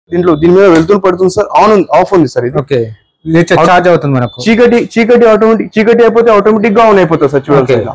దీంట్లో దీని మీద వెళ్తున్న పడుతుంది సార్ ఆన్ ఉంది ఆఫ్ ఉంది సార్ ఇది ఓకే చార్జ్ అవుతుంది మనకు చీకటి చీకటి ఆటోమేటిక్ చీకటి అయిపోతే ఆటోమేటిక్ గా ఆన్ అయిపోతుంది సార్ చూడండి Okay.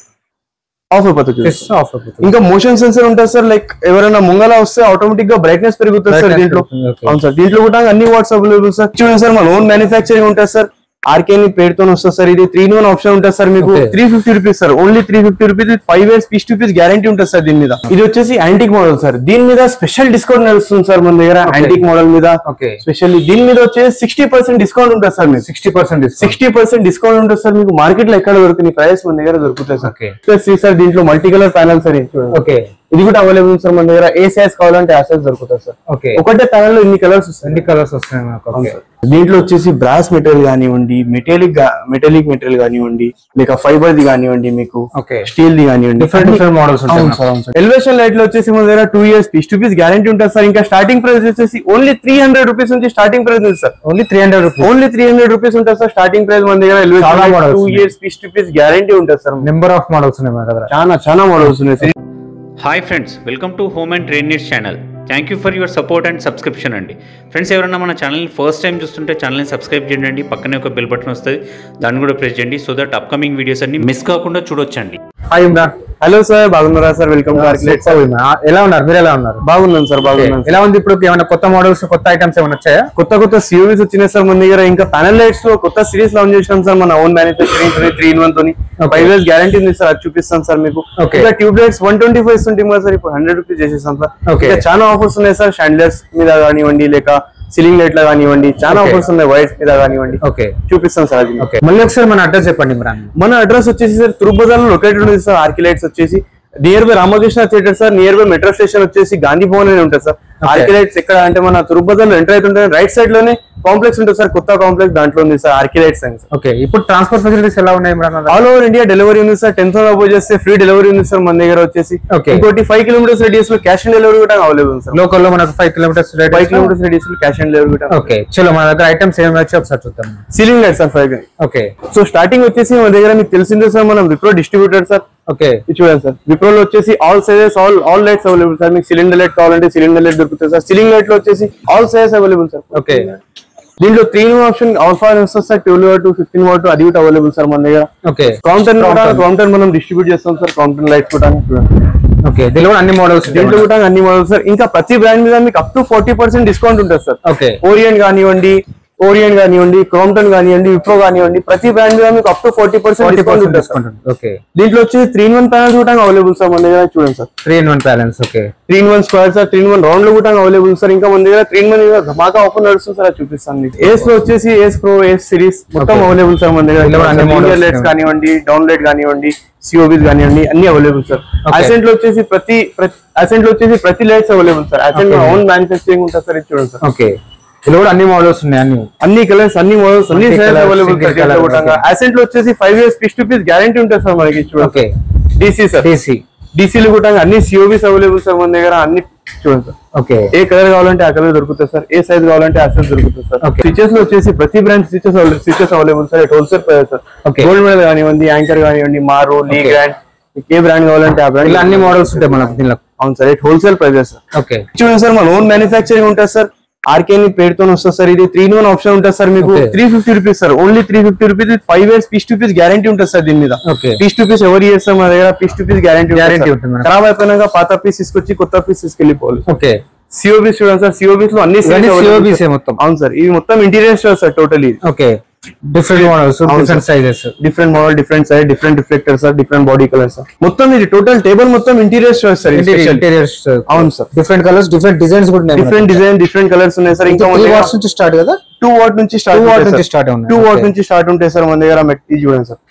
ఆఫ్ అయిపోతుంది చూడండి. Yes, off అయిపోతుంది ఇంకా మోషన్ సెన్సర్ ఉంటుంది సార్ లైక్ ఎవరైనా ముంగల వస్తే ఆటోమేటిక్ గా బ్రైట్నెస్ పెరుగుతుంది సార్ Brightness దీంట్లో పెరుగుతుంది, okay. అవును సార్ దీంట్లో కూడా అన్ని వాట్స్ అవైలబుల్ సార్ చూడండి సార్ మన ఓన్ మ్యానుఫాక్చరింగ్ ఉంటుంది సార్ ఆర్కే ని పేరుతో వస్తుంది సార్ ఇది త్రీ వన్ ఆప్షన్ ఉంటుంది సార్ మీకు Okay. Three fifty rupees sir only three fifty rupees with five years piece to piece guarantee ఉంటుంది సార్ దీని మీద ఇది వచ్చేసి యాంటిక్ మోడల్ సార్ దీని మీద స్పెషల్ డిస్కౌంట్ నడుస్తుంది సార్ మన దగ్గర Okay. యాంటిక్ మోడల్ మీద ఓకే స్పెషల్లీ దీని మీద వచ్చేసి సిక్స్టీ పర్సెంట్ డిస్కౌంట్ ఉంటుంది సార్ మీకు sixty percent sixty percent discount ఉంటుంది సార్ మీకు మార్కెట్ లో ఎక్కడ దొరుకుతుంది ప్రైస్ మన దగ్గర దొరుకుతాయి సార్ Okay. ప్లస్ సార్ దీంట్లో మల్టీ కలర్ ప్యానల్ సార్ ఇది చూడండి ఓకే ఇది కూడా అవైలబుల్ సార్ మన దగ్గర ఏ సైజ్ కావాలంటే ఆ సైజ్ దొరుకుతుంది సార్ ఓకే ఒకటే ప్యానల్ లో ఇన్ని కలర్స్ వస్తాయి ఎన్ని కలర్స్ వస్తున్నాయి మనకు ఓకే దీంట్లో వచ్చేసి బ్రాస్ మెటీరియల్ కానివ్వండి మెటాలిక్ మెటాలిక్ మెటీరియల్ కానివ్వండి లేక ఫైబర్ ది కానివ్వండి మీకు ఓకే స్టీల్ ది కానివ్వండి డిఫరెంట్ డిఫరెంట్ మోడల్స్ ఉంటాయి ఎలివేషన్ లైట్ లో వచ్చేసి మన దగ్గర two years piece to piece guarantee ఉంటుంది సార్ ఇంకా స్టార్టింగ్ ప్రైస్ వచ్చేసి ఓన్లీ త్రీ హండ్రెడ్ రూపీస్ నుంచి స్టార్టింగ్ ప్రైస్ ఉంది sir only three hundred rupees only three hundred rupees ఉంటుంది సార్ స్టార్టింగ్ ప్రైస్ మన దగ్గర చాలా ఎలివేషన్ models టూ ఉన్నాయి. Years piece to piece guarantee ఉంటుంది సార్ నెంబర్ ఆఫ్ మోడల్స్ ఉన్నాయి మన దగ్గర చాలా చాలా మోడల్స్ ఉన్నాయి hi friends welcome to home and train needs channel thank you for your support and subscription అండి ఫ్రెండ్స్ ఎవరైనా మన ఛానల్ని ఫస్ట్ టైం చూస్తుంటే ఛానల్ని సబ్స్క్రైబ్ చేయండి పక్కనే ఒక బెల్ బటన్ వస్తుంది దాన్ని కూడా ప్రెస్ చేయండి సో దట్ అప్కమింగ్ వీడియోస్ అన్ని మిస్ కాకుండా చూడొచ్చండి హాయ్ ఇమ్రాన్ హలో సార్ బాగున్నారా సార్ వెల్కమ్ టు ఆర్కిలెట్ Super ఇమ్రాన్. ఎలా ఉన్నారు మీరు ఎలా ఉన్నారు బాగున్నాను సార్ బాగున్నాను ఎలా ఉంది ఇప్పుడు ఏమైనా కొత్త మోడల్స్ కొత్త ఐటమ్స్ ఏమైనా వచ్చాయా కొత్త కొత్త సిఓవిస్ వచ్చినాయి సార్ మన దగ్గర ఇంకా ప్యానల్ లైట్స్ లో కొత్త సిరీస్ లాంచ్ చేసినాం సార్ మన ఓన్ మ్యానుఫాక్చరింగ్ తోని త్రీ ఇన్ వన్ తోని ఫైవ్ ఇయర్స్ గ్యారంటీ ఉంది సార్ అది చూపిస్తాం సార్ మీకు Okay. ఇంకా tube lights one twenty five ఉంటుంది కదా సార్ ఇప్పుడు హండ్రెడ్ రూపీస్ చేసేస్తాం సార్ Okay. ఇంకా చాలా ఆఫర్స్ ఉన్నాయి సార్ షాండ్లర్స్ మీద కానివ్వండి లేక సీలింగ్ లైట్ లా కానివ్వండి చాలా Okay. ఆఫర్స్ ఉన్నాయి వైట్స్ మీద కానివ్వండి ఓకే చూపిస్తాం సార్ అది ఓకే మళ్ళీ ఒకసారి మన అడ్రస్ చెప్పండి ఇమ్రాన్ మన అడ్రస్ వచ్చేసి సార్ తిరుపతిలో లొకేటెడ్ ఉంది సార్ ఆర్కి లైట్స్ వచ్చేసి near by Ramakrishna theatre sir near by metro station వచ్చేసి గాంధీ భవన్ అని ఉంటుంది సార్ ఆర్కి లైట్స్ ఎక్కడ అంటే మన తిరుపతిలో ఎంటర్ అవుతుంటే రైట్ సైడ్ లోనే కాంప్లెక్స్ ఉంటుంది సార్ కొత్త కాంప్లెక్స్ దాంట్లో ఉంది సార్ ఆర్కి లైట్స్ అని సార్ ఓకే ఇప్పుడు ట్రాన్స్పోర్ట్ ఫెసిలిటీస్ ఎలా ఉన్నాయి ఇమ్రాన్ మన దగ్గర? ఆల్ ఓవర్ ఇండియా డెలివరీ ఉంది సార్ టెన్త్ అబౌవ్ చేస్తే ఫ్రీ డెలివరీ ఉంది సార్ మన దగ్గర వచ్చేసి Okay. ఇంకోటి ఫైవ్ కిలోమీటర్స్ రేడియస్ లో క్యాష్ ఆన్ డెలివరీ కూడా అవైలబుల్ ఉంది సార్ లోకల్ లో మనకు five kilometres five kilometres radius లో క్యాష్ ఆన్ డెలివరీ కూడా ఓకే చలో మన దగ్గర ఐటమ్స్ ఏమైనా వచ్చి ఒకసారి చూద్దాం ceiling light sir five okay so starting వచ్చేసి మన దగ్గర మీకు తెలిసిందే సార్ మనం విప్రో డిస్ట్రిబ్యూటర్ సార్ ఓకే ఇది చూడండి సార్ విప్రోలో వచ్చేసి all sizes all all lights available sir మీకు సిలిండర్ లైట్ కావాలంటే సిలిండర్ లైట్ దొరుకుతుంది సార్ సిలింగ్ లైట్ లో వచ్చేసి all sizes available sir okay దీంట్లో త్రీ ఆప్షన్ ఆల్ఫా వస్తుంది sir twelve watt fifteen watt అది కూడా అవైలబుల్ సార్ మన దగ్గర ఓకే కౌంటర్ కూడా కౌంటర్ మనం డిస్ట్రిబ్యూట్ చేస్తాం సార్ కౌంటర్ లైట్స్ కూడా చూడండి ఓకే దీనిలో కూడా అన్ని మోడల్స్ దీంట్లో కూడా అన్ని మోడల్స్ సార్ ఇంకా ప్రతి బ్రాండ్ మీద మీకు up to forty percent discount ఉంటుంది సార్ ఓకే ఓరియంట్ కానివ్వండి ఓరియంట్ కానివ్వండి క్రోమ్టన్ కానివ్వండి విప్రో కానివ్వండి ప్రతి బ్రాండ్ మీద మీకు up to forty percent forty discount percent ఉంటుంది సార్ డిస్కౌంట్ ఓకే దీంట్లో వచ్చి త్రీ ఇన్ వన్ ప్యానల్స్ కూడా అవైలబుల్ సార్ మన దగ్గర చూడండి sir three in one balance okay three in one square sir three in one round లో కూడా available sir ఇంకా మన దగ్గర త్రీ ఇన్ వన్ ధమాకా ఆఫర్ నడుస్తుంది సార్ అది చూపిస్తాను మీకు ఏస్ లో వచ్చేసి ఏస్ ప్రో ఏస్ సిరీస్ మొత్తం Okay. అవైలబుల్ సార్ మన ఇందులో కూడా అన్ని దగ్గర models లైట్స్ ఉన్నాయి. కానివ్వండి డౌన్ లైట్ కానివ్వండి సిఓబీస్ కానివ్వండి అన్ని అవైలబుల్ సార్ Okay. అసెంట్ లో వచ్చేసి ప్రతి అసెంట్ లో వచ్చేసి ప్రతి lights available sir Ascent Okay. Own manufacturing ఉంటుంది సార్ ఇది చూడండి సార్ ఓకే ఇందులో కూడా అన్ని మోడల్స్ ఉన్నాయి అన్ని అన్ని కలర్స్ అన్ని మోడల్స్ అన్ని Multi size colour, available single sir colour, కూడా okay. అసెంట్ లో వచ్చేసి five years piece to piece guarantee ఉంటుంది సార్ మనకి చూడండి ఓకే డీసీ సార్ టీసీ డీసీలు కూడా అన్ని సిఓబీస్ అవైలబుల్ సార్ మన దగ్గర అన్ని చూడండి సార్ ఓకే ఏ కలర్ కావాలంటే ఆ కలర్ దొరుకుతుంది సార్ ఏ సైజ్ కావాలంటే ఆ సైజ్ దొరుకుతుంది సార్ Okay. స్విచెస్ లో వచ్చేసి ప్రతి brand switches switches available sir wholesale price sir Okay. Gold medal కానివ్వండి యాంకర్ కానివ్వండి మారో లీ Okay. గ్రాండ్ ఏ బ్రాండ్ కావాలంటే ఆ బ్రాండ్ ఇలా అన్ని మోడల్స్ ఉంటాయి మనకు దీనిలో అవును sir eight wholesale prices sir okay చూడండి సార్ మన ఓన్ మ్యానుఫాక్చరింగ్ ఉంటుంది సార్ ఆర్కే ని పేరుతో వస్తుంది సార్ ఇది త్రీ వన్ ఆప్షన్ ఉంటుంది సార్ మీకు Okay. Three fifty rupees sir only three fifty rupees with five years piece to piece guarantee ఉంటుంది సార్ దీని మీద Okay. పీస్ టు పీస్ ఎవరు చేస్తాం మన దగ్గర piece to piece guarantee Guarantee ఉంటుంది మనకు. ఖరాబ్ అయిపోయినాక పాత పీస్ తీసుకొచ్చి కొత్త పీస్ తీసుకెళ్ళిపోవాలి ఓకే సిఓబీస్ చూడండి సార్ సిఓబీస్ లో అన్ని ఇవన్నీ series available COBs ఏ సార్. మొత్తం. అవును సార్ ఇవి మొత్తం interior store sir totally okay different models అవును different sir. Sizes different model different size different reflector sir different body colour sir మొత్తం ఇది టోటల్ టేబుల్ మొత్తం ఇంటీరియర్ స్టోర్ సార్ ఇంటీరియర్స్ అవును sir different colours different designs కూడా ఉన్నాయి different design different colours ఉన్నాయి sir ఇంకా three watts నుంచి start కదా టూ వాట్ నుంచి టూ వాట్ నుంచి స్టార్ట్ స్టార్ట్ ఉన్నాయి టూ వాట్ నుంచి స్టార్ట్ ఉంటాయి సార్ మన దగ్గర మెట్- ఇది చూడండి సార్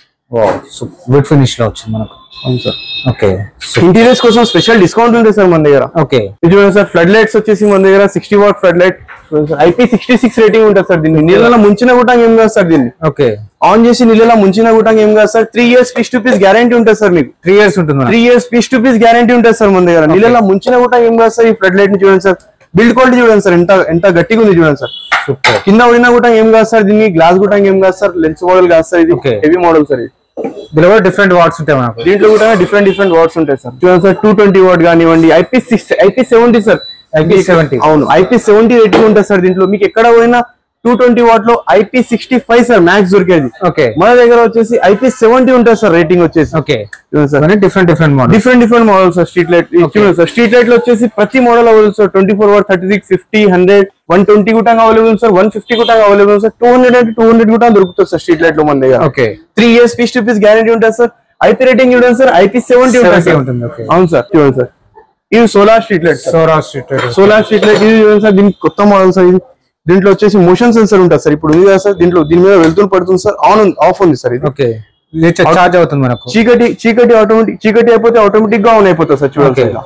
గుడ్ ఫినిష్ లో వచ్చింది మనకు అవును సార్ ఓకే ఇంటీరియర్స్ కోసం స్పెషల్ డిస్కౌంట్ ఉంటుంది సార్ మన దగ్గర ఓకే ఇది చూడండి సార్ ఫ్లడ్ లైట్స్ వచ్చేసి మన దగ్గర sixty watt flood light IP sixty six rating ఉంటుంది సార్ దీన్ని నీళ్ళలో ముంచిన కూడా ఏం కాదు సార్ దీన్ని ఓకే ఆన్ చేసి నీళ్ళలో ముంచిన కూడా ఏం కాదు sir three years piece to piece guarantee ఉంటుంది సార్ మీకు త్రీ ఇయర్స్ ఉంటుంది మనకు. Three years piece to piece guarantee ఉంటుంది సార్ మన దగ్గర నీళ్ళలో ముంచిన కూడా ఏం కాదు సార్ ఈ ఫ్లడ్ లైట్ ని చూడండి సార్ బిల్డ్ క్వాలిటీ చూడండి సార్ ఎంత ఎంత గట్టిగా ఉంది చూడండి సార్ సూపర్ కింద పడినా కూడా ఏం కాదు సార్ దీన్ని గ్లాస్ కూడా ఏం కాదు సార్ లెన్స్ మోడల్ కాదు సార్ ఇది Okay. హెవీ మోడల్ సార్ ఇది దీనిలో కూడా డిఫరెంట్ వాట్స్ ఉంటాయి మనకు దీంట్లో కూడా డిఫరెంట్ డిఫరెంట్ వాట్స్ ఉంటాయి సార్ చూడండి సార్ టూ ట్వంటీ వాట్ కానివ్వండి IP six IP seventy sir IP seventy అవును ఐపీ సెవెంటీ రేటింగ్ ఉంటుంది సార్ దీంట్లో మీకు ఎక్కడ పోయినా టూ ట్వంటీ వాట్ లో IP sixty five sir max దొరికేది ఓకే మన దగ్గర వచ్చేసి ఐపీ సెవెంటీ ఉంటుంది సార్ రేటింగ్ వచ్చేసి ఓకే చూడండి సార్ ఇవన్నీ different different model different different models sir street light చూడండి సార్ స్ట్రీట్ లైట్ లో వచ్చేసి ప్రతి మోడల్ available sir twenty four watt thirty six fifty hundred one twenty కూడా అవైలబుల్ సార్ వన్ ఫిఫ్టీ కూడా అవైలబుల్ సార్ టూ హండ్రెడ్ అంటే two hundred కూడా దొరుకుతుంది సార్ స్ట్రీట్ లైట్ లో మన దగ్గర okay three years piece to piece guarantee ఉంటుంది sir IP rating చూడండి సార్ ఐపీ సెవెంటీ ఉంటుంది 70 సార్ ఉంటుంది, okay. అవును సార్ చూడండి సార్ ఇది solar street light sir solar street solar street light ఇది చూడండి సార్ దీనికి కొత్త మోడల్ సార్ ఇది దీంట్లో వచ్చేసి మోషన్ సెన్సర్ ఉంటుంది సార్ ఇప్పుడు ఉంది కదా సార్ దీంట్లో దీని మీద వెళ్తున్న పడుతుంది సార్ ఆన్ ఆఫ్ ఉంది సార్ ఇది ఓకే ఇది చార్జ్ అవుతుంది మనకు చీకటి చీకటి ఆటోమేటిక్ చీకటి అయిపోతే ఆటోమేటిక్ గా ఆన్ అయిపోతుంది సార్ చూడండి Okay. సార్ ఇలా.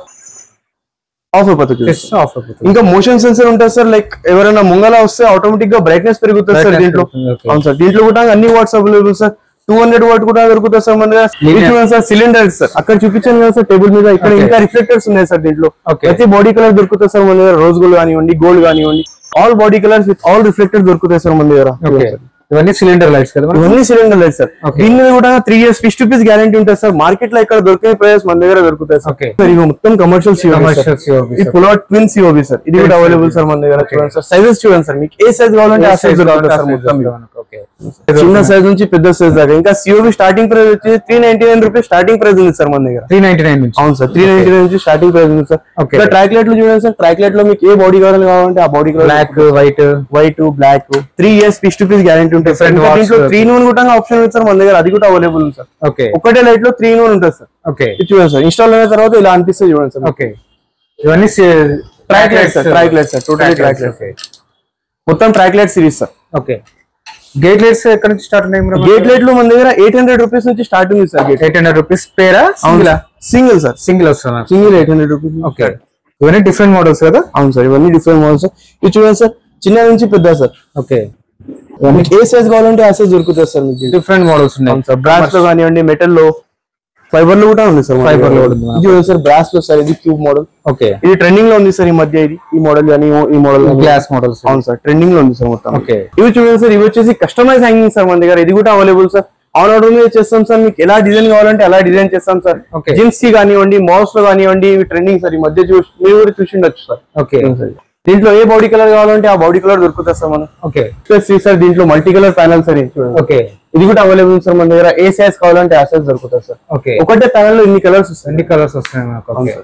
ఆఫ్ అయిపోతుంది చూడండి. జస్ట్ ఆఫ్ అయిపోతుంది ఇంకా మోషన్ సెన్సర్ ఉంటుంది సార్ లైక్ ఎవరైనా ముంగల వస్తే ఆటోమేటిక్ గా బ్రైట్నెస్ పెరుగుతుంది సార్ Brightness దీంట్లో పెరుగుతుంది, okay. అవును సార్ దీంట్లో కూడా అన్ని watts available sir two hundred watt కూడా దొరుకుతుంది సార్ మన దగ్గర ఇది చూడండి సార్ సిలిండర్ సార్ అక్కడ చూపించాను కదా సార్ టేబుల్ మీద ఇక్కడ Okay. ఇంకా రిఫ్లెక్టర్స్ ఉన్నాయి సార్ దీంట్లో Okay. ప్రతి బాడీ కలర్ దొరుకుతుంది సార్ మన దగ్గర రోజ్ గోల్డ్ కానివ్వండి గోల్డ్ కానివ్వండి all body colours with all reflectors దొరుకుతాయి సార్ మన దగ్గర ఓకే ఇవన్నీ సిలిండర్ లైట్స్ కదా మనకు? ఇవన్నీ సిలిండర్ లైట్ సార్ Okay. దీని మీద కూడా త్రీ ఇయర్స్ ఫిఫ్ టు పీస్ గ్యారంటీ ఉంటుంది సార్ మార్కెట్ లో ఇక్కడ దొరికే ప్రైస్ మన దగ్గర దొరుకుతాయి సార్ Okay. సార్ ఇవి మొత్తం కమర్షియల్ Commercial COB, ఈ sir. పులాట్ ట్విన్ సిఓబి సార్ ఇది కూడా అవైలబుల్ సార్ మన దగ్గర చూడండి సార్ సైజెస్ చూడండి సార్ మీకు ఏ సైజ్ కావాలంటే ఆ సైజ్ దొరుకుతుంది సార్ మొత్తం ఇవి. ఓకే చిన్న సైజ్ నుంచి పెద్ద సైజ్ దాకా ఇంకా సిఓబి స్టార్టింగ్ ప్రైస్ వచ్చి three ninety nine rupees starting price ఉంది సార్ మన దగ్గర త్రీ నైన్టీ నైన్ నుంచి అవును సార్ త్రీ నైన్టీ నైన్ నుంచి స్టార్టింగ్ ప్రైస్ ఉంది సార్ Okay. ఇంకా ట్రాక్ లైట్ లో చూడండి సార్ ట్రాక్ లైట్ లో మీకు ఏ బాడీ కలర్ కావాలంటే ఆ body colour black white white black three years piece to piece guarantee ఉంటుంది సార్ Different ఇంకా watch దీంట్లో త్రీ నూన్ కూడా ఆప్షన్ ఉంది సార్ మన దగ్గర అది కూడా అవైలబుల్ ఉంది సార్ ఓకే ఒకటే లైట్ లో త్రీ నూన్ ఉంటుంది సార్ ఓకే ఇది చూడండి సార్ ఇన్స్టాల్ అయిన తర్వాత ఇలా అనిపిస్తుంది చూడండి సార్ ఓకే ఇవన్నీ track light sir track light sir total track light మొత్తం track light series sir okay gate lights ఎక్కడ నుంచి స్టార్ట్ ఉన్నాయి గేట్ లైట్ లో మన దగ్గర ఎయిట్ హండ్రెడ్ రూపీస్ నుంచి స్టార్ట్ ఉంది sir gate eight hundred rupees పేరా సింగిల్ సార్ సింగిల్ వస్తుంది single eight hundred rupees okay ఇవన్నీ డిఫరెంట్ మోడల్స్ కదా అవును సార్ ఇవన్నీ డిఫరెంట్ మోడల్స్ ఇది చూడండి సార్ చిన్న నుంచి పెద్ద సార్ ఓకే మీకు ఏ సైజ్ కావాలంటే ఆ సైజ్ దొరుకుతుంది సార్ మీకు డిఫరెంట్ మోడల్స్ ఉన్నాయి అవును సార్ బ్రాస్ లో కానివ్వండి మెటల్ లో ఫైబర్ లో కూడా ఉంది సార్ మన Fiber దగ్గర. లో కూడా ఉంది. ఇది చూడండి సార్ బ్రాస్ లో సార్ ఇది క్యూబ్ మోడల్ ఓకే ఇది ట్రెండింగ్ లో ఉంది సార్ ఈ మధ్య ఇది ఈ మోడల్ కానీ ఈ మోడల్ గ్లాస్ మోడల్స్ అవును సార్ ట్రెండింగ్ లో ఉంది సార్ మొత్తం ఓకే ఇవి చూడండి సార్ ఇవి వచ్చేసి కస్టమైజ్ హ్యాంగింగ్ సార్ మన దగ్గర ఇది కూడా అవైలబుల్ సార్ ఆన్ ఆర్డర్ మీద చేస్తాం సార్ మీకు ఎలా డిజైన్ కావాలంటే అలా డిజైన్ చేస్తాం సార్ Okay. జీన్స్ కి కానివ్వండి మౌస్ లో కానివ్వండి ఇవి ట్రెండింగ్ సార్ ఈ మధ్య చూసి మీరు కూడా చూసి ఉండొచ్చు సార్ ఓకే దీంట్లో ఏ బాడీ కలర్ కావాలంటే ఆ బాడీ కలర్ దొరుకుతుంది సార్ మనం ఓకే ప్లస్ సార్ దీంట్లో మల్టీ కలర్ ప్యానల్ సార్ ఇది చూడండి ఓకే ఇది కూడా అవైలబుల్ సార్ మన దగ్గర ఏ సైజ్ కావాలంటే ఆ సైజ్ దొరుకుతుంది సార్ ఓకే ఒకటే ప్యానల్ లో ఇన్ని కలర్స్ వస్తాయి ఎన్ని కలర్స్ వస్తున్నాయి మనకు ఓకే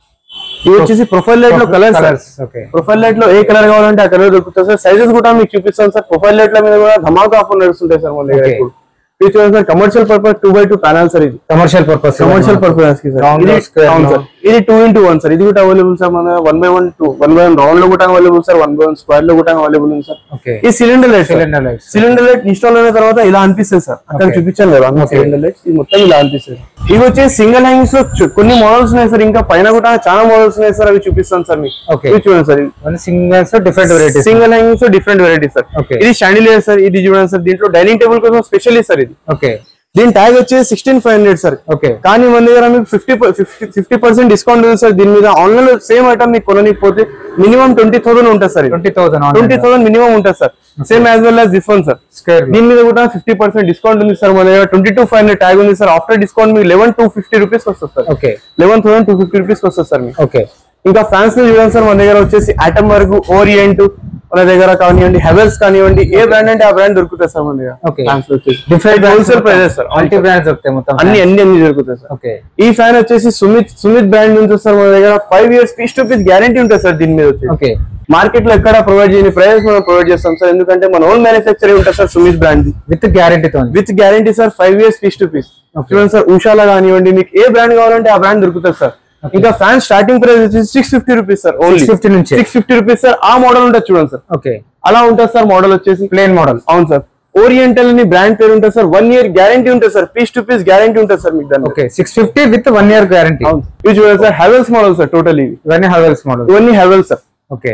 ఇవి వచ్చేసి ప్రొఫైల్ లైట్ లో colour sir colours okay profile light లో ఏ కలర్ కావాలంటే ఆ కలర్ దొరుకుతుంది సార్ సైజెస్ కూడా మీకు చూపిస్తాను సార్ ప్రొఫైల్ లైట్ లో మీద కూడా ధమాకా ఆఫర్ నడుస్తుంటాయి సార్ మన దగ్గర Okay. ఇప్పుడు. ఇది చూడండి sir commercial purpose two by two panel sir ఇది కమర్షియల్ పర్పస్ కమర్షియల్ పర్పస్ కి సార్ Round ఇది లో, square అవును లో. సార్ ఇది టూ ఇంటూ వన్ సార్ ఇది కూడా అవైలబుల్ సార్ మన one by one two one by one round లో కూడా available sir one by one square లో కూడా అవైలబుల్ ఉంది సార్ ఓకే ఈ cylinder light cylinder lights cylinder light install అయిన తర్వాత ఇలా అనిపిస్తుంది సార్ అక్కడ Okay. చూపించాను కదా అన్న Okay. సిలిండర్ లైట్ ఇది మొత్తం ఇలా అనిపిస్తుంది ఇవి వచ్చి సింగిల్ హ్యాంగింగ్స్ లో చు- కొన్ని మోడల్స్ ఉన్నాయి సార్ ఇంకా పైన కూడా చాలా మోడల్స్ ఉన్నాయి సార్ అవి చూపిస్తాను సార్ మీకు Okay. ఇవి చూడండి sir one singles different varieties single hangings different variety sir Okay. ఇది షాండిలియర్ సార్ ఇది చూడండి సార్ దీంట్లో డైనింగ్ టేబుల్ కోసం స్పెషల్లీ సార్ ఇది ఓకే దీని ట్యాగ్ వచ్చేసి sixteen five hundred sir okay కానీ మన దగ్గర మీకు ఫిఫ్టీ ఫిఫ్టీ పర్సెంట్ డిస్కౌంట్ ఉంది సార్ దీని మీద ఆన్లైన్ లో సేమ్ ఐటమ్ మీకు కొననికపోతే మినిమం ట్వంటీ థౌసండ్ ఉంటుంది sir twenty thousand twenty thousand minimum ఉంటుంది sir same as well as this one sir square దీని మీద కూడా ఫిఫ్టీ పర్సెంట్ డిస్కౌంట్ ఉంది సార్ మన దగ్గర twenty two five hundred tag ఉంది సార్ ఆఫ్టర్ డిస్కౌంట్ మీకు లెవెన్ టూ ఫిఫ్టీ రూపీస్ వస్తుంది sir okay eleven thousand two fifty rupees వస్తుంది సార్ మీకు ఓకే ఇంకా ఫ్యాన్స్ లో చూడండి సార్ మన దగ్గర వచ్చేసి ఆటమ్ వరకు ఓరియంట్ మన దగ్గర కానివ్వండి హెవెల్స్ కానివ్వండి ఏ బ్రాండ్ అంటే ఆ బ్రాండ్ దొరుకుతాయి సార్ మన దగ్గర Okay. ఫ్యాన్స్ లో వచ్చేసి different wholesale prices sir multi brands దొరుకుతాయి మొత్తం అన్ని అన్ని అన్ని దొరుకుతాయి సార్ ఓకే ఈ ఫ్యాన్ వచ్చేసి సుమిత్ సుమిత్ బ్రాండ్ ఉంటుంది సార్ మన దగ్గర five years piece to piece guarantee ఉంటుంది సార్ దీని మీద వచ్చి ఓకే మార్కెట్ లో ఎక్కడ ప్రొవైడ్ చేయని ప్రైజెస్ మనం ప్రొవైడ్ చేస్తాం సార్ ఎందుకంటే మన ఓన్ మ్యానుఫ్యాక్చర్ ఉంటుంది సార్ సుమిత్ బ్రాండ్ విత్ గ్యారంటీతో with guarantee sir five years piece to piece చూడండి సార్ ఉషాలా కానివ్వండి మీకు ఏ బ్రాండ్ కావాలంటే ఆ బ్రాండ్ దొరుకుతుంది సార్ ఇంకా ఫ్యాన్ స్టార్టింగ్ ప్రైస్ వచ్చేసి six fifty rupees sir only 650 నుంచి. సిక్స్ ఫిఫ్టీ రూపీస్ సార్ ఆ మోడల్ ఉంటుంది చూడండి సార్ ఓకే అలా ఉంటుంది సార్ మోడల్ వచ్చేసి ప్లేన్ మోడల్ అవును సార్ ఓరియంటల్ అని బ్రాండ్ పేరు ఉంటుంది సార్ వన్ ఇయర్ గ్యారంటీ ఉంటుంది sir piece to piece guarantee ఉంటుంది సార్ మీకు దాన్ని okay six fifty with one year guarantee అవును ఇవి చూడండి sir Havells model sir total ఇవి ఇవన్నీ హవెల్స్ మోడల్ ఇవన్నీ హెవెల్స్ సార్ ఓకే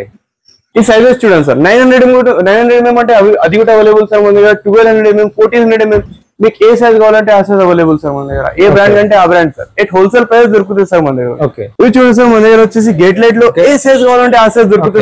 ఈ సైజెస్ చూడండి sir nine hundred nine hundred mm అంటే అవి అది కూడా అవైలబుల్ సార్ మన దగ్గర twelve hundred mm fourteen hundred mm మీకు ఏ సైజ్ కావాలంటే ఆ సైజ్ అవైలబుల్ సార్ మన దగ్గర ఏ బ్రాండ్ అంటే ఆ brand sir at wholesale price దొరుకుతుంది సార్ మన దగ్గర ఓకే ఇవి చూడండి సార్ మన దగ్గర వచ్చేసి గేట్ లైట్ లో ఏ సైజ్ కావాలంటే ఆ సైజ్ దొరుకుతుంది Okay. సార్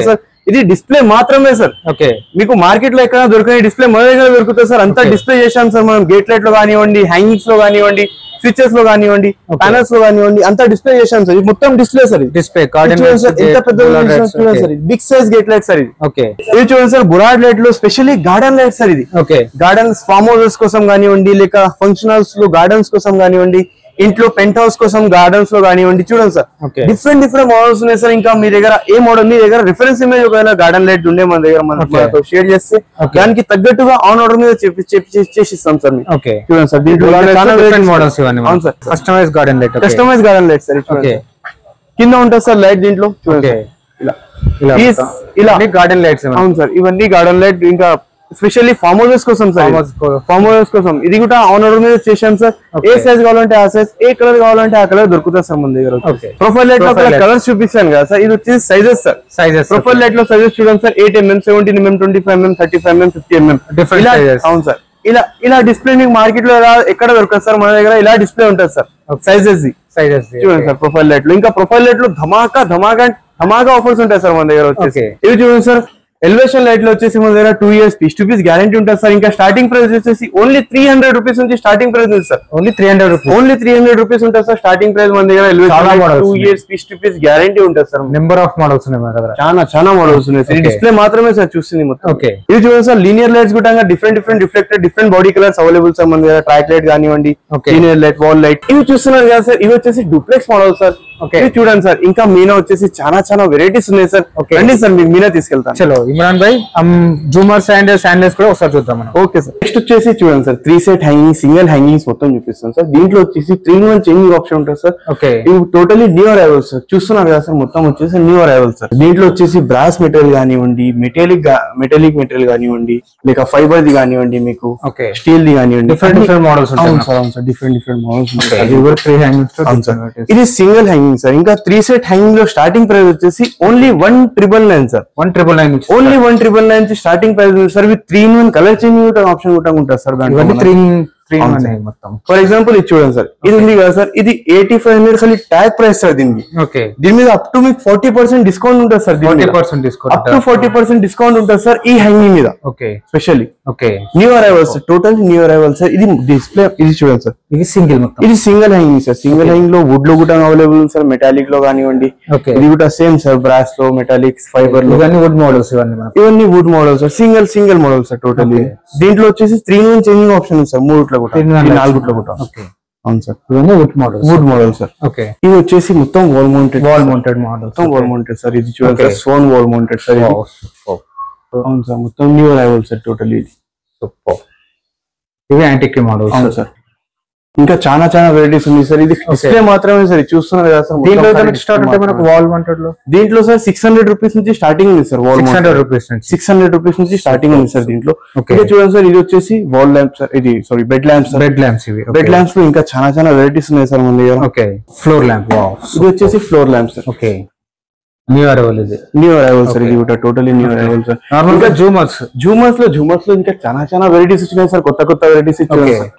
ఇది డిస్ప్లే మాత్రమే సార్ ఓకే మీకు మార్కెట్ లో ఎక్కడ దొరకని డిస్ప్లే మన దగ్గర దొరుకుతుంది సార్ అంతా డిస్ప్లే చేశాం సార్ మనం గేట్ లైట్ లో కానివ్వండి హ్యాంగింగ్స్ లో కానివ్వండి స్విచెస్ లో కానివ్వండి ప్యానల్స్ లో కానివ్వండి అంతా డిస్ప్లే చేశాం సార్ ఇది మొత్తం డిస్ప్లే సార్ ఇది డిస్ప్లే ఇది చూడండి సార్ ఎంత పెద్ద చూడండి sir big size gate light sir ఇది ఓకే ఇది చూడండి సార్ బురాడ్ లైట్ లో స్పెషల్లీ గార్డెన్ లైట్ సార్ ఇది ఓకే గార్డెన్స్ ఫామ్ హౌసెస్ కోసం కానివ్వండి లేక ఫంక్షన్ హౌస్ లో గార్డెన్స్ కోసం కానివ్వండి ఇంట్లో పెంట్ హౌస్ కోసం గార్డెన్స్ లో కానివ్వండి చూడండి sir Okay. Different different models ఉన్నాయి సార్ ఇంకా మీ దగ్గర ఏ మోడల్ మీ దగ్గర రిఫరెన్స్ ఇమేజ్ ఒకవేళ గార్డెన్ లైట్ ఉండే మన దగ్గర మనతో షేర్ చేస్తే దానికి తగ్గట్టుగా ఆన్ ఆర్డర్ మీద చెప్పి చెప్పి చేసి ఇస్తాం సార్ మీకు ఓకే చూడండి సార్ దీంట్లో ఇంకా చాలా డిఫరెంట్ varieties మోడల్స్ ఇవన్నీ అవును sir customize garden light customize garden light sir ఇది చూడండి ఓకే సార్. కింద ఉంటుంది సార్ లైట్ దీంట్లో చూడండి ఓకే సార్. ఇలా ఇలా Yes, ఇలా గార్డెన్ లైట్స్ అవును సార్ ఇవన్నీ గార్డెన్ లైట్ ఇంకా స్పెషల్లీ ఫామ్ హౌసెస్ కోసం సార్ Farm house కోసం. ఫామ్ హౌసెస్ కోసం ఇది కూడా ఆన్ ఆర్డర్ మీద చేశాం సార్ ఏ సైజ్ కావాలంటే ఆ సైజ్ ఏ కలర్ కావాలంటే ఆ కలర్ దొరుకుతుంది సార్ మన దగ్గర Okay. ప్రొఫైల్ లైట్ లో Profile light. కలర్స్ చూపిస్తాను కదా సార్ ఇది వచ్చేసి sizes sir sizes profile light లో సైజెస్ చూడండి sir eight mm seventeen mm twenty five mm thirty five mm fifty mm Different ఇలా sizes. అవును సార్ ఇలా ఇలా డిస్ప్లే మీకు మార్కెట్ లో ఎలా- ఎక్కడ దొరకదు సార్ మన దగ్గర ఇలా డిస్ప్లే ఉంటుంది సార్ సైజెస్ సైజెస్ చూడండి సార్ ప్రొఫైల్ లైట్ లో ఇంకా ప్రొఫైల్ లైట్ లో ధమాకా ధమాకా ధమాకా ఆఫర్స్ ఉంటాయి సార్ మన దగ్గర వచ్చేసి Okay. ఇవి చూడండి సార్ ఎలివేషన్ లైట్ లో వచ్చేసి మన దగ్గర two years piece to piece guarantee ఉంటుంది సార్ ఇంకా స్టార్టింగ్ ప్రైస్ వచ్చేసి ఓన్లీ త్రీ హండ్రెడ్ రూపీస్ నుంచి స్టార్టింగ్ ప్రైస్ ఉంది sir only three hundred rupees only three hundred rupees ఉంటుంది సార్ స్టార్టింగ్ ప్రైస్ మన దగ్గర చాలా ఎలివేషన్ models టూ ఉన్నాయి. Years piece to piece guarantee ఉంటుంది సార్ నెంబర్ ఆఫ్ మోడల్స్ ఉన్నాయి మన దగ్గర చాలా చాలా మోడల్స్ ఉన్నాయి సార్ Okay. డిస్ప్లే మాత్రమే సార్ చూస్తుంది మొత్తం Okay. ఇది చూడండి సార్ లీనియర్ లైట్స్ కూడా different different reflected different body colours available sir మన దగ్గర ట్రాక్ లైట్ కానివ్వండి Okay. Linear light wall light ఇవి చూస్తున్నారు కదా సార్ ఇవి వచ్చేసి డూప్లెక్స్ మోడల్ సార్ Okay. ఇది చూడండి సార్ ఇంకా మీనా వచ్చేసి చాలా చాలా వెరైటీస్ ఉన్నాయి సార్ Okay. రండి సార్ మీకు మీనా తీసుకెళ్తాను చలో ఇమ్రాన్ భాయ్ జూమర్స్ అండ్ శాండల్స్ కూడా ఒకసారి చూద్దాం మనం ఓకే సార్ నెక్స్ట్ వచ్చేసి చూడండి sir three set hanging single hangings మొత్తం చూపిస్తాను సార్ దీంట్లో వచ్చేసి త్రీ వన్ చేంజింగ్ ఆప్షన్ ఉంటుంది సార్ ఓకే ఇవి టోటలీ న్యూ అరైవల్ సార్ చూస్తున్నారు కదా సార్ మొత్తం వచ్చేసి న్యూ అరైవల్ సార్ దీంట్లో వచ్చేసి బ్రాస్ మెటీరియల్ కానివ్వండి మెటాలిక్ మెటాలిక్ మెటీరియల్ కానివ్వండి లేక ఫైబర్ ది కానివ్వండి మీకు ఓకే స్టీల్ ది కానివ్వండి Different different models ఉంటాయి అవును నాకు. సార్ అవును సార్ డిఫరెంట్ డిఫరెంట్ మోడల్స్ అది కూడా త్రీ హ్యాంగింగ్స్ అవును సార్ ఇది సింగిల్ హ్యాంగింగ్ సార్ ఇంకా త్రీ సెట్ హ్యాంగింగ్ లో స్టార్టింగ్ ప్రైస్ వచ్చేసి only one triple nine sir one triple nine only one triple nine starting price ఉంది sir with three in one colour changing option కూడా ఉంటుంది sir ఇవన్నీ దాంట్లో three three అవును one sir. మొత్తం for example ఇది చూడండి సార్ ఇది ఉంది కదా సార్ ఇది ఎయిటీ ఫైవ్ హండ్రెడ్ ఖాళీ ట్యాగ్ ప్రైస్ సార్ దీనికి ఓకే దీని మీద అప్ టు మీకు ఫార్టీ పర్సెంట్ డిస్కౌంట్ ఉంటుంది sir forty percent up to discount forty percent discount ఉంటుంది సార్ ఈ హ్యాంగింగ్ మీద okay specially okay new arrivals total new arrival sir ఇది డిస్ప్లే ఇది చూడండి సార్ ఇది సింగిల్ మొత్తం ఇది single hanging sir single hanging లో వుడ్ లో కూడా అవైలబుల్ సార్ మెటాలిక్ లో కానివ్వండి ఓకే ఇది కూడా సేమ్ సార్ బ్రాస్ లో మెటాలిక్స్ ఫైబర్ లో ఇవన్నీ వుడ్ మోడల్స్ ఇవన్నీ మనకు ఇవన్నీ wood model sir single single model sir totally దీంట్లో వచ్చేసి త్రీ ఇన్ చేంజింగ్ ఆప్షన్ ఉంది సార్ మూడుట్లో కూడా Three in one ఈ lights. నాలుగుట్లో కూడా ఓకే అవును సార్ ఇవన్నీ wood models wood model sir okay ఇది వచ్చేసి మొత్తం wall mounted wall mounted models మొత్తం వాల్ మౌంటెడ్ సార్ ఇది చూడండి Okay. Sir stone wall mounted sir ఇది అవును సార్ మొత్తం న్యూ అరైవల్ సార్ టోటల్లీ ఇది సూపర్ ఇవి యాంటిక్ మోడల్స్ అవును సార్ ఇంకా చాలా చాలా వెరైటీస్ ఉన్నాయి సార్ ఇది డిస్ప్లే మాత్రమే సార్ ఇది చూస్తున్నారు కదా సార్ దీంట్లో మొత్తం ఎంత స్టార్ట్ display ఉంటే మనకు మాత్రమే. వాల్ మౌంటెడ్ లో దీంట్లో సార్ సిక్స్ హండ్రెడ్ రూపీస్ నుంచి స్టార్టింగ్ ఉంది sir wall six hundred rupees నుంచి సిక్స్ హండ్రెడ్ రూపీస్ నుంచి స్టార్టింగ్ ఉంది సార్ దీంట్లో Okay. ఇంకా చూడండి సార్ ఇది వచ్చేసి వాల్ ల్యాంప్ సార్ ఇది sorry bed lamp sir bed lamps ఇవి బెడ్ ల్యాంప్స్ లో ఇంకా చాలా చాలా వెరైటీస్ ఉన్నాయి సార్ మన దగ్గర ఓకే ఫ్లోర్ ల్యాంప్ వావ్ ఇది వచ్చేసి floor lamp sir okay new arrival ఇది న్యూ అరైవల్ సార్ ఇది కూడా totally new arrival sir normal గా జూమర్స్ జూమర్స్ లో జూమర్స్ లో ఇంకా చాలా చాలా వెరైటీస్ వచ్చినాయి సార్ కొత్త కొత్త వెరైటీస్ ఓకే ఇచ్చారు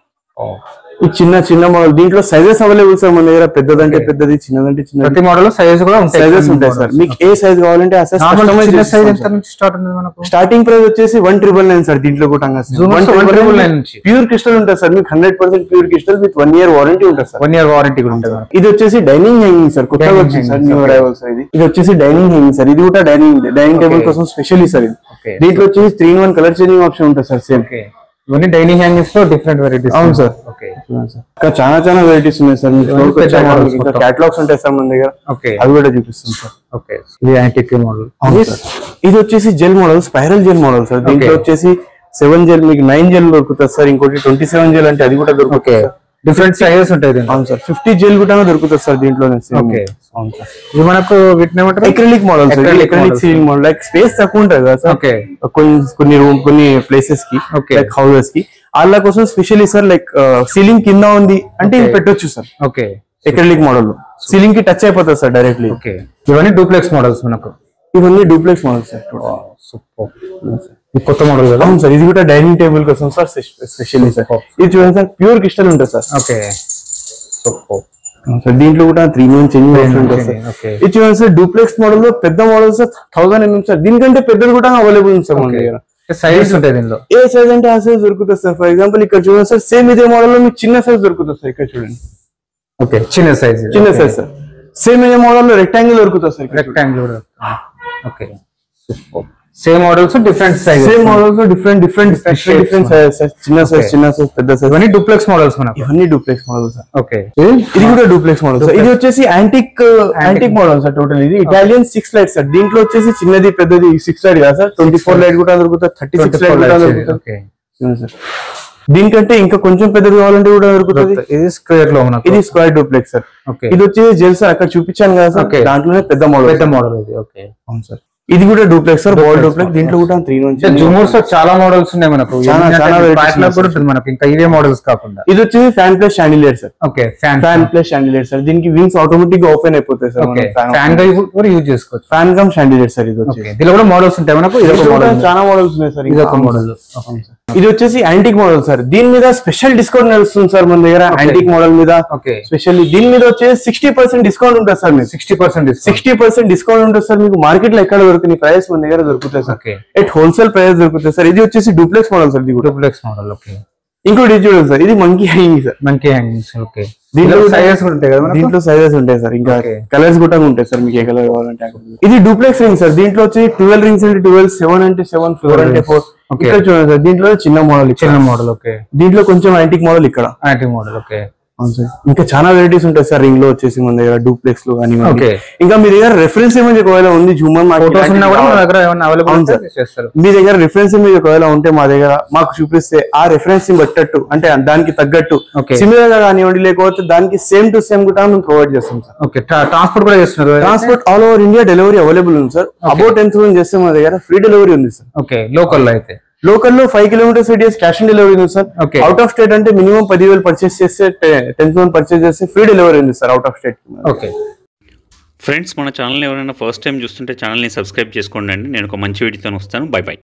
ఈ చిన్న చిన్న మోడల్ దీంట్లో సైజెస్ అవైలబుల్ సార్ మన దగ్గర పెద్దదంటే పెద్దది చిన్నదంటే చిన్నది ప్రతి మోడల్ సైజ్ కూడా ఉంటాయి సైజెస్ ఉంటాయి సార్ మీకు ఏ సైజ్ కావాలంటే ఆ సైజ్ నార్మల్ చిన్న సైజ్ ఎంత నుంచి స్టార్ట్ ఉంది మనకు స్టార్టింగ్ ప్రైస్ వచ్చేసి వన్ ట్రిపుల్ నైన్ సార్ దీంట్లో కూడా Zoomers 199 నుంచి. ప్యూర్ క్రిస్టల్ ఉంటుంది సార్ మీకు hundred percent pure crystal with one year warranty ఉంటుంది సార్ వన్ ఇయర్ వారంటీ కూడా ఉంటుంది మనకు ఇది వచ్చేసి డైనింగ్ హ్యాంగింగ్ సార్ కొత్తగా Dining వచ్చింది sir hangings, new okay. Arrival sir ఇది ఇది వచ్చేసి డైనింగ్ హ్యాంగింగ్ సార్ ఇది కూడా డైనింగ్ డైనింగ్ టేబుల్ Okay. కోసం స్పెషల్లీ సార్ ఇది Okay. దీంట్లో వచ్చేసి three in one colour changing option ఉంటుంది సార్ సేమ్ ఓకే ఇవన్నీ డైనింగ్ హ్యాంగింగ్స్ లో డిఫరెంట్ వెరైటీస్ అవును సార్. ఓకే ఇంకా చాలా చాలా వెరైటీస్ ఉన్నాయి సార్ మీకు ఇవన్నీ స్టోర్కి వచ్చే పెద్ద models models ఇంకా మొత్తం. క్యాటలాగ్స్ ఉంటాయి సార్ మన దగ్గర ఓకే అవి కూడా చూపిస్తాం సార్ ఓకే ఇది యాంటిక్ మోడల్ అవును సార్. ఇది వచ్చేసి gel model spiral gel model sir దీంట్లో Okay. వచ్చేసి సెవెన్ జెల్ మీకు నైన్ జెల్ దొరుకుతుంది సార్ ఇంకోటి ట్వంటీ సెవెన్ జెల్ అంటే అది కూడా ఓకే దొరుకుతుంది సార్. డిఫరెంట్ సైజెస్ ఉంటాయి దీంట్లో అవును సార్ ఫిఫ్టీ జెల్ కూడా దొరుకుతుంది సార్ దీంట్లోనే same. Okay. అవును సార్ ఇది మనకు వీటిని ఏమంటారు acrylic model sir Acrylic acrylic models. Ceiling model like space తక్కువ ఉంటుంది కదా సార్ ఓకే కొన్ని కొన్ని రూమ్ కొన్ని ప్లేసెస్ కి Okay. లైక్ హౌసెస్ కి వాళ్ళ కోసం స్పెషల్లీ సార్ లైక్ సీలింగ్ కింద ఉంది అంటే ఇది Okay. పెట్టొచ్చు సార్ ఓకే ఎక్రిలిక్ మోడల్ లో సీలింగ్ కి టచ్ అయిపోతుంది సార్ డైరెక్ట్లీ ఓకే ఇవన్నీ డూప్లెక్స్ మోడల్స్ మనకు ఇవన్నీ డూప్లెక్స్ మోడల్ సార్ సూపర్ ఇది కొత్త మోడల్ కదా అవును సార్ ఇది కూడా డైనింగ్ టేబుల్ కోసం సార్ స్పెషల్లీ సార్ ఇది చూడండి సార్ ప్యూర్ క్రిస్టల్ ఉంటుంది సార్ ఓకే సూపర్ సార్ దీంట్లో కూడా త్రీ మంత్స్ చేంజ్ ఉంటుంది సార్ ఓకే ఇది చూడండి సార్ డూప్లెక్స్ మోడల్ లో పెద్ద model sir thousand mm sir దీనికంటే పెద్దది కూడా అవైలబుల్ ఉంది సార్ మన దగ్గర సైజెస్ ఉంటాయి దీనిలో ఏ సైజ్ అంటే ఆ సైజ్ దొరుకుతుంది సార్ ఫర్ ఎగ్జాంపుల్ ఇక్కడ చూడండి సార్ సేమ్ ఇదే మోడల్ లో మీకు చిన్న సైజ్ దొరుకుతుంది సార్ ఇక్కడ చూడండి ఓకే చిన్న సైజ్ చిన్న సైజ్ సార్ సేమ్ ఇదే మోడల్ లో రెక్టాంగిల్ దొరుకుతుంది సార్ రెక్టాంగిల్ కూడా okay same models different size same models లో different different shapes different size sir చిన్న సైజ్ చిన్న సైజ్ పెద్ద సైజ్ ఇవన్నీ డూప్లెక్స్ మోడల్స్ మనకు ఇవన్నీ డూప్లెక్స్ మోడల్ సార్ ఓకే ఇది కూడా డూప్లెక్స్ మోడల్ సార్ ఇది వచ్చేసి antique antique model sir total ఇది ఇటాలియన్ సిక్స్ లైట్ సార్ దీంట్లో వచ్చేసి చిన్నది పెద్దది సిక్స్ లైట్ కదా సార్ ట్వంటీ ఫోర్ లైట్ కూడా దొరుకుతుంది థర్టీ సిక్స్ లైట్ కూడా దొరుకుతుంది ఓకే అవును సార్ దీనికంటే ఇంకా కొంచెం పెద్దది కావాలంటే కూడా దొరుకుతుంది ఇది స్క్వేర్ లో మనకు ఇది స్క్వేర్ డూప్లెక్స్ సార్ ఓకే ఇది వచ్చేసి జెల్ సార్ అక్కడ చూపించాను కదా సార్ Okay. దాంట్లోనే పెద్ద మోడల్ పెద్ద మోడల్ ఇది ఓకే అవును సార్ ఇది కూడా డూప్లెక్స్ సార్ బాల్ డూప్లెక్స్ దీంట్లో కూడా త్రీ నుంచి జూమర్స్ లో చాలా మోడల్స్ ఉన్నాయి మనకు చాలా- చాలా varieties Pack లో ఉన్నాయి కూడా ఉంటుంది మనకు ఇంకా ఇవే మోడల్స్ కాకుండా ఇది వచ్చేసి fan plus chandelier sir okay fan fan plus chandelier sir దీనికి వింగ్స్ ఆటోమేటిక్ గా ఓపెన్ అయిపోతాయి సార్ ఓకే ఫ్యాన్ గా కూడా యూజ్ చేసుకోవచ్చు ఫ్యాన్ కమ్ షాండిలియర్ సార్ ఇది ఓకే వచ్చేసి దీనిలో కూడా మోడల్స్ ఉంటాయి మనకు ఇది ఒక దీంట్లో కూడా మోడల్ చాలా మోడల్స్ ఉన్నాయి సార్ ఇది ఇంకా. ఒక మోడల్ ఇది వచ్చేసి యాంటిక్ మోడల్ సార్ దీని మీద స్పెషల్ డిస్కౌంట్ నడుస్తుంది సార్ మన దగ్గర యాంటిక్ మోడల్ మీద ఓకే స్పెషల్లీ దీని మీద వచ్చేసి సిక్స్టీ పర్సెంట్ డిస్కౌంట్ ఉంటుంది సార్ మీకు sixty percent sixty percent discount ఉంటుంది సార్ మీకు మార్కెట్ లో ఎక్కడ దొరుకుతుంది ప్రైస్ మన దగ్గర దొరుకుతాయి sir okay at wholesale price దొరుకుతాయి సార్ ఇది వచ్చేసి డూప్లెక్స్ మోడల్ సార్ ఇది కూడా డూప్లెక్స్ మోడల్ ఓకే ఇంకోటి ఇది చూడండి సార్ ఇది monkey hanging sir monkey hangings okay దీంట్లో దీంట్లో కూడా- సైజెస్ ఉంటాయి కదా మనకు దీంట్లో సైజెస్ ఉంటాయి సార్ ఇంకా Okay. కలర్స్ కూడా ఉంటాయి సార్ మీకు ఏ కలర్ కావాలంటే ఆ colour. ఇది డూప్లెక్స్ రింగ్ సార్ దీంట్లో వచ్చి ట్వెల్వ్ రింగ్స్ అంటే ట్వెల్వ్ సెవెన్ అంటే సెవెన్ ఫోర్ అంటే ఫోర్ Okay. ఇక్కడ చూడండి సార్ దీంట్లో చిన్న మోడల్ చిన్న మోడల్ ఓకే దీంట్లో కొంచెం యాంటిక్ మోడల్ ఇక్కడ యాంటీ మోడల్ ఓకే అవును సార్ ఇంకా చాలా వెరైటీస్ ఉంటాయి సార్ రింగ్ లో వచ్చేసి మన దగ్గర డూప్లెక్స్ లో కానీ Okay. ఇంకా మీ దగ్గర రెఫరెన్స్ ఏమైనా ఒకవేళ ఉంది జూమర్ ఫోటోస్ ఉన్నా కూడా మన దగ్గర ఏమైనా అవైలబుల్ అవును ఉంటే చేస్తారు మీ దగ్గర రిఫరెన్స్ మీద ఒకవేళ ఉంటే మా దగ్గర మాకు చూపిస్తే ఆ రెఫరెన్స్ ని బట్టట్టు అంటే దానికి తగ్గట్టు Okay. సిమిలర్ గా కానివ్వండి లేకపోతే దానికి సేమ్ టు సేమ్ కూడా మేము ప్రొవైడ్ చేస్తాం సార్ ఓకే ట్రాన్స్పోర్ట్ కూడా చేస్తున్నారు transport all over India delivery available ఉంది సార్ అబౌట్ టెన్ థౌసండ్ చేస్తే మా దగ్గర ఫ్రీ డెలివరీ ఉంది సార్ ఓకే లోకల్ లో అయితే లోకల్ లో five kilometres radius cash on delivery ఉంది sir Okay. Out of state అంటే మినిమం పదివేలు పర్చేస్ చేస్తే టెన్ థౌసండ్ పర్చేస్ చేస్తే ఫ్రీ డెలివరీ ఉంది sir out of state okay friends మన ఛానల్ని ఎవరైనా ఫస్ట్ టైం చూస్తుంటే ఛానల్ని సబ్స్క్రైబ్ చేసుకోండి అండి నేను ఒక మంచి వీడియోతో వస్తాను బై బై